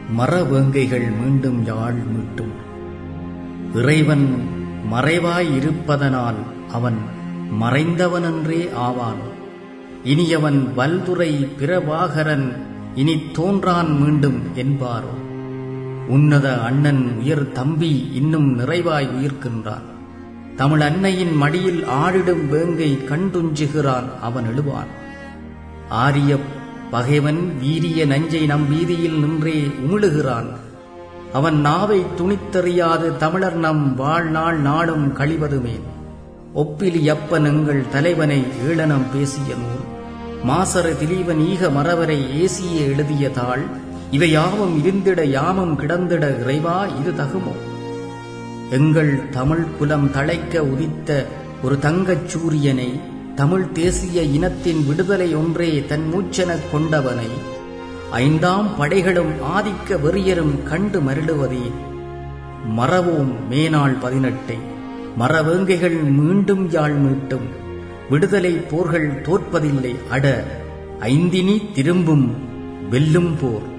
மரவேங்கைகள் மீண்டும் யாழ் மீட்டும் இறைவன் மறைவாய் இருப்பதனால் அவன் மறைந்தவனென்றே ஆவான் இனியவன் வல்துறை பிரபாகரன் இனி தோன்றான் மீண்டும் என்பாரோ உன்னத அண்ணன் உயர் தம்பி இன்னும் நிறைவாய் உயிர்க்கின்றான் தமிழ் அன்னையின் மடியில் ஆடிடும் வேங்கை கண்டுஞ்சுகிறான் அவன் எழுவான் ஆரிய பகைவன் வீரிய நஞ்சை நம் வீதியில் நின்றே உமிழுகிறான் அவன் நாவை துணித்தறியாது தமிழர் நம் வாழ்நாள் நாடும் கழிவதுமே ஒப்பிலி அப்பன் எங்கள் தலைவனை ஏளனம் பேசிய நூல் மாசர திலீவன் ஈக மறவரை ஏசிய எழுதிய தாள் இவை யாவும் இருந்திட யாமும் கிடந்திட இறைவா இது தகுமோ எங்கள் தமிழ் குலம் தழைக்க உதித்த ஒரு தங்கச் சூரியனை தமிழ் தேசிய இனத்தின் விடுதலை ஒன்றே தன் மூச்செனக் கொண்டவனை ஐந்தாம் படைகளும் ஆதிக்க வெறியரும் கண்டு மருளுவதே மறவோம் மேனாள் பதினெட்டை மரவேங்கைகள் மீண்டும் யாழ் மீட்டும் விடுதலை போர்கள் தோற்பதில்லை அட ஐந்தினி திரும்பும் வெல்லும் போர்